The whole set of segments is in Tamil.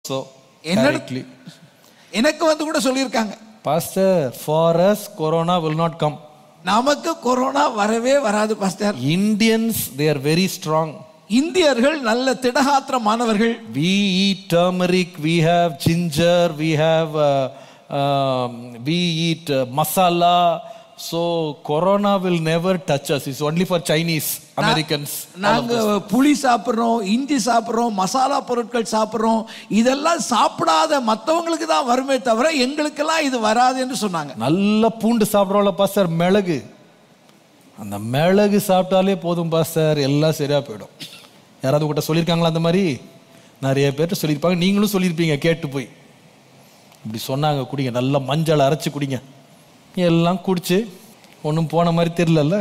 So, என்னோட directly. எனக்கு வந்து கூட சொல்லியிருக்காங்க Pastor, for us, Corona will not come. நமக்கு கொரோனா வரவே வராது pastor Indians, they are very strong. இந்தியர்கள் நல்ல திடகாத்திரமானவர்கள் We eat turmeric, we have ginger, we have, uh, um, we eat uh, masala. So, Corona will never touch us. It's only for Chinese, Americans. நாங்க புளி சாப்பிடுறோம் இஞ்சி சாப்பிடுறோம் மசாலா பொருட்கள் சாப்பிடுறோம் இதெல்லாம் சாப்பிடாத மற்றவங்களுக்கு தான் வருமே தவிர எங்களுக்கெல்லாம் இது வராது என்று சொன்னாங்க நல்ல பூண்டு சாப்பிட்றோம்ல பாஸ்டர் மிளகு அந்த மிளகு சாப்பிட்டாலே போதும் பாஸ்டர் எல்லாம் சரியா போயிடும் யாராவது உங்கள்கிட்ட சொல்லியிருக்காங்களா அந்த மாதிரி நிறைய பேர்ட்ட சொல்லியிருப்பாங்க நீங்களும் சொல்லியிருப்பீங்க கேட்டு போய் இப்படி சொன்னாங்க குடிங்க நல்லா மஞ்சள் அரைச்சு குடிங்க எல்லாம் குடிச்சு ஒன்றும் போன மாதிரி தெரியலல்ல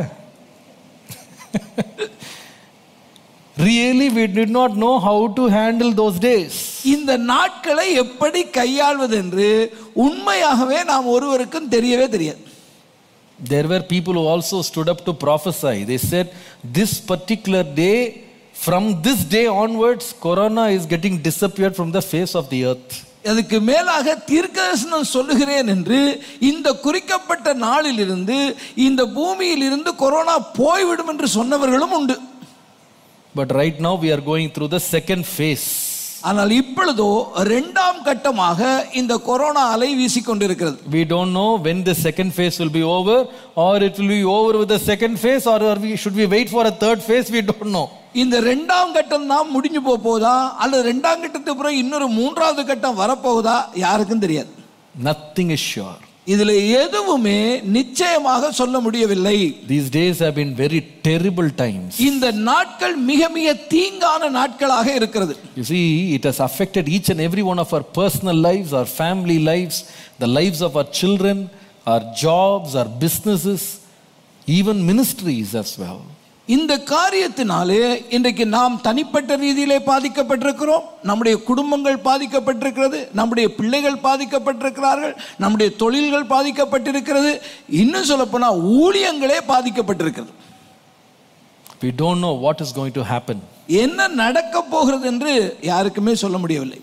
really we did not know how to handle those days இந்த நாட்களை எப்படி கையாள்வது என்று உண்மையாகவே நாம் ஒருவருக்கும் தெரியவே தெரியாது There were people who also stood up to prophesy. They said, This particular day, from this day onwards, Corona is getting disappeared from the face of the earth. அதுக்கு மேலாக தீர்க்கதரிசனம் சொல்லுகிறேன் என்று இந்த குறிக்கப்பட்ட நாளிலிருந்து இந்த பூமியில் இருந்து கொரோனா போய்விடும் என்று சொன்னவர்களும் உண்டு But right now, we are going through the second phase. ஆனால் இப்பொழுதோ இரண்டாம் கட்டமாக இந்த கொரோனா அலை வீசிக்கொண்டிருக்கிறது We don't know when the second phase will be over, or it will be over with the second phase, or are we, should we wait for a third phase? We don't know. இந்த ரெண்டாம் கட்டம் தான் முடிஞ்சு போக போகுதா அல்லது ரெண்டாம் கட்டத்துக்கு பிறகு இன்னொரு மூன்றாவது கட்டம் வரப்போகுதா யாருக்கும் தெரியாது Nothing is sure. இதுல எதுவுமே நிச்சயமாக சொல்ல முடியவில்லை These days have been very terrible times. இந்த நாட்கள் மிக மிக தீங்கான நாட்களாக இருக்கிறது You see, it has affected each and every one of our personal lives, our family lives, the lives of our children, our jobs, our businesses, even ministries as well. இந்த காரியத்தினாலே இன்றைக்கு நாம் தனிப்பட்ட ரீதியிலே பாதிக்கப்பட்டிருக்கிறோம் நம்முடைய குடும்பங்கள் பாதிக்கப்பட்டிருக்கிறது நம்முடைய பிள்ளைகள் பாதிக்கப்பட்டிருக்கிறார்கள் நம்முடைய தொழில்கள் பாதிக்கப்பட்டிருக்கிறது இன்னும் சொல்லப்போனால் ஊழியங்களே பாதிக்கப்பட்டிருக்கிறது We don't know what is going to happen. என்ன நடக்க போகிறது என்று யாருக்குமே சொல்ல முடியவில்லை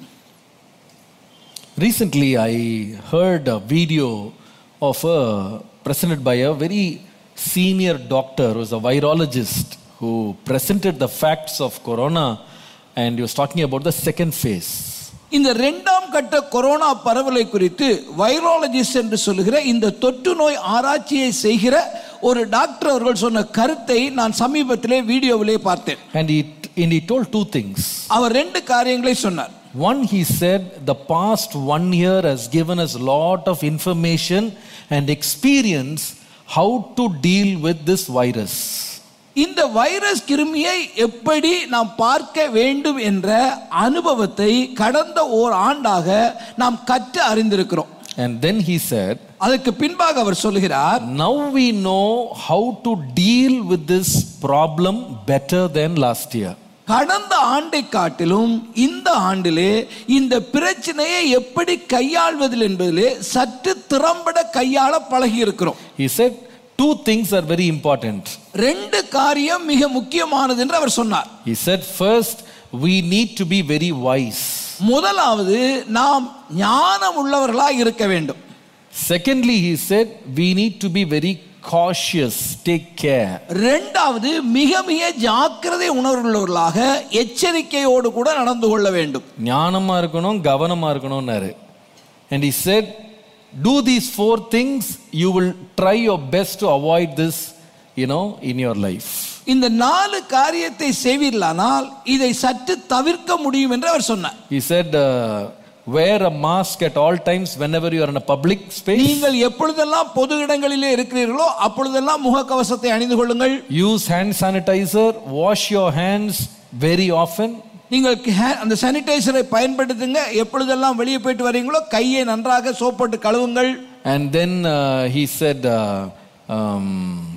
Recently, I heard a video of a presented by a very senior doctor who is a virologist who presented the facts of corona and he was talking about the second phase. இந்த ரெண்டாம் கட்ட கொரோனா பரவலை குறித்து வைராலஜிஸ்ட் என்று சொல்லுகிற இந்த தொற்று நோய் ஆராய்ச்சியை செய்கிற ஒரு டாக்டர் அவர்கள் சொன்ன கருத்தை நான் சமீபத்திலே வீடியோவிலே பார்த்தேன் And he, and he told two things. அவர் ரெண்டு காரியங்களை சொன்னார் One, he said, the past one year has given us a lot of information and experience how to deal with this virus. இந்த வைரஸ் கிருமியை எப்படி நாம் பார்க்க வேண்டும் என்ற அனுபவத்தை கடந்த ஓர் ஆண்டாக நாம் கற்று அறிந்திருக்கிறோம் And then he said, அதற்கு பின்பாக அவர் சொல்லுகிறார் now we know how to deal with this problem better than last year. கடந்த ஆண்டை காட்டிலும் இந்த ஆண்டிலே இந்த பிரச்சனையை எப்படி கையாள்வதில் என்பதிலே சற்று திறம்பட கையாள பழகி இருக்கிறோம் He said, two things are very important. ரெண்டு காரியம் மிக முக்கியமானது என்று அவர் சொன்னார் He said, first, we need to be very wise. முதலாவது நாம் ஞானம் உள்ளவர்களாக இருக்க வேண்டும் Secondly, he said, we need to be very cautious, take care. ரெண்டாவது மிக மிக ஜாக்கிரதை உணர்வுள்ளவர்களாக எச்சரிக்கையோடு கூட நடந்து கொள்ள வேண்டும் ஞானமா இருக்கணும் கவனமா இருக்கணும்னாரு and he said do these four things you will try your best to avoid this you know in your life இந்த நாலு காரியத்தை செய்வீர்களானால் இதை சற்று தவிர்க்க முடியும் என்று அவர் சொன்னார் he said uh, wear a mask at all times whenever you are in a public space நீங்கள் எப்பொழுதெல்லாம் பொது இடங்களிலே இருக்கிறீர்களோ அப்பொழுதெல்லாம் முகக்கவசத்தை அணிந்து கொள்ளுங்கள் use hand sanitizer wash your hands very often நீங்கள் ஹே- அந்த சானிடைசரை பயன்படுத்துங்க எப்பொழுதெல்லாம் வெளியே போயிட்டு வரீங்களோ கையை நன்றாக சோப்போட்டு கழுவுங்கள் and then uh, he said uh, um,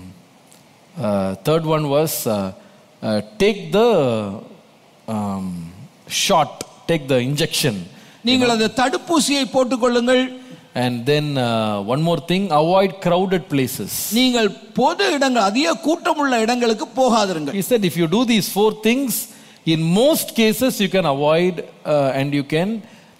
uh, third one was uh, uh, take the um, shot take the injection நீங்கள் அந்த தடுப்பூசியை போட்டுக்கொள்ளுங்கள் and then uh, one more thing avoid crowded places நீங்கள் பொது இடங்கள் அதிக கூட்டமுள்ள இடங்களுக்கு போகாதிருங்கள் he said if you do these four things in most cases you can avoid uh, and you can